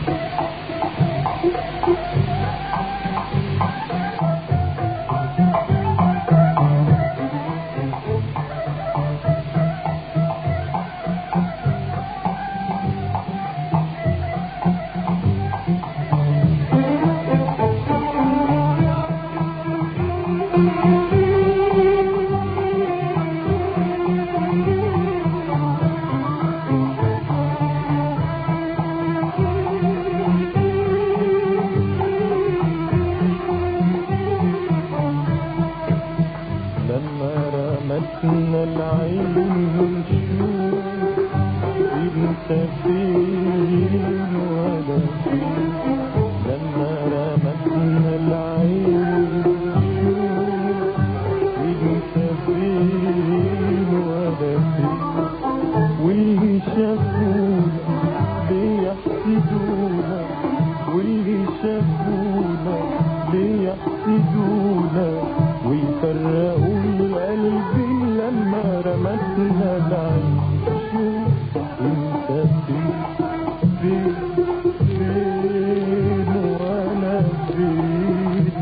لما رمتنا العين ونشوف انت فين ولا فين لما رمتنا العين ونشوف انت فين ولا فين واللي شافونا بيحسدونا واللي شافونا بيحسدونا ويفرقوا القلب لما رمتنا العين شوف انت فين فين فين وانا فين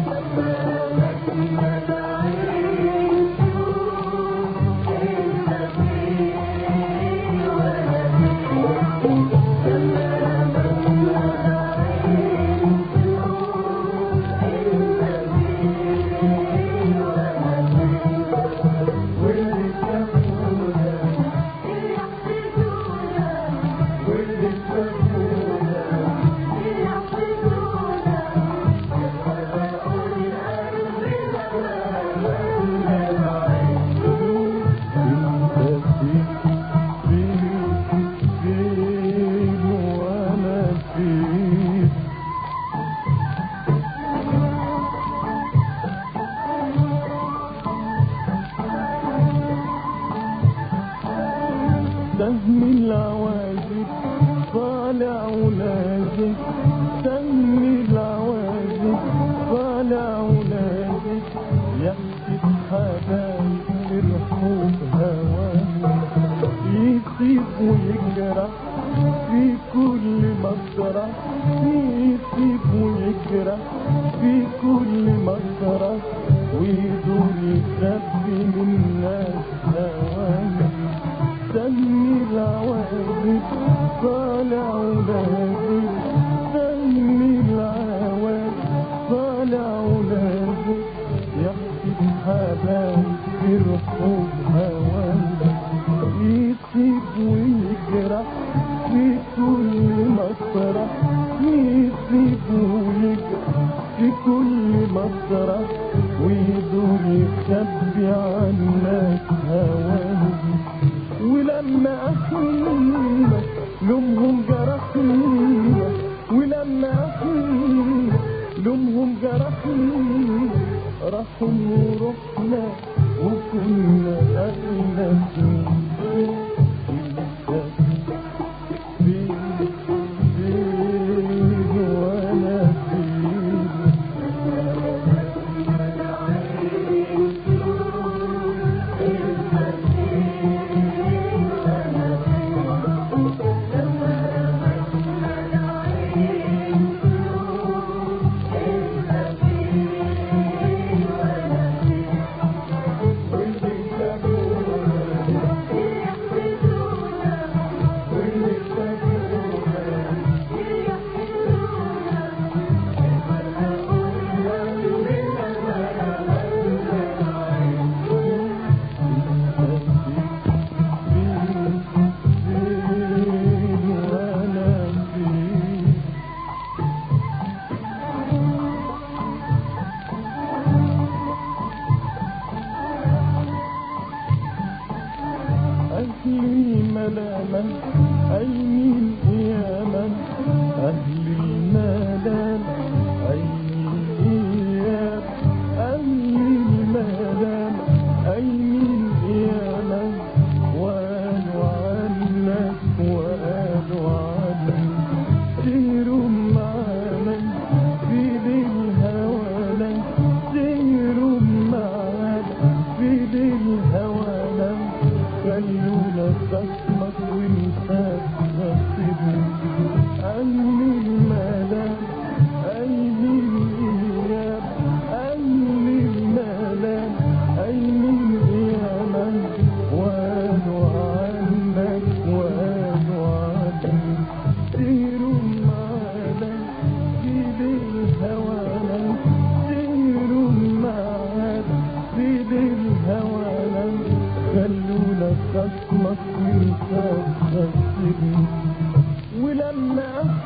انت فين فين فين وانا فين سهم العواجب طالع ونازل سهم العواجب طالع ونازل يحسب حبايب فرحوا بهواه يسيب ويجرح في كل مسرح يسيب ويجرح في كل مسرح ويدور يخبي من الناس هواه سمي العواقب طالع ونازل سمي العواقب طالع ونازل يحسب حبايب فرحوا بهواه يسيب ويجرح في كل مسرح يسيب ويجرح في كل مسرح ويدور يخبي عنك هواه ولما احنا لومهم جرحنا ولما احنا لومهم جرحنا راحوا ورحنا وكنا اغلى فين فين فين وانا فين واللي شافونا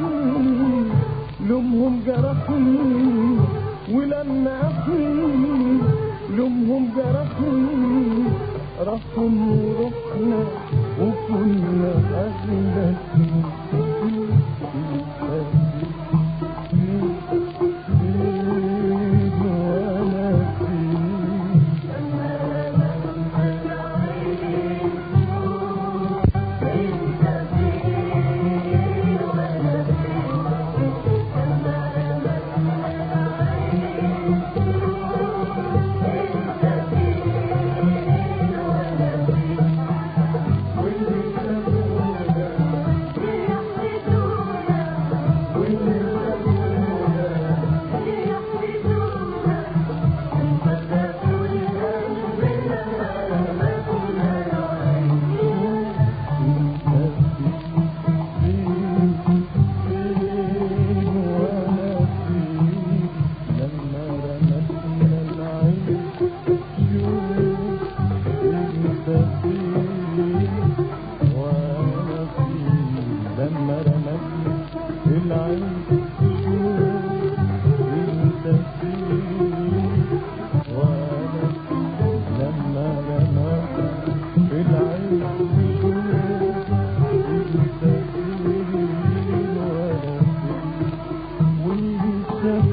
جرحني لومهم جرحني ولما أحني لومهم جرحني رحم ورحنا وكنا أغلى وانا فيه لما رمت العين شوف انت فين وانا فين لما رمت العين شوف انت فين وانا فين واللي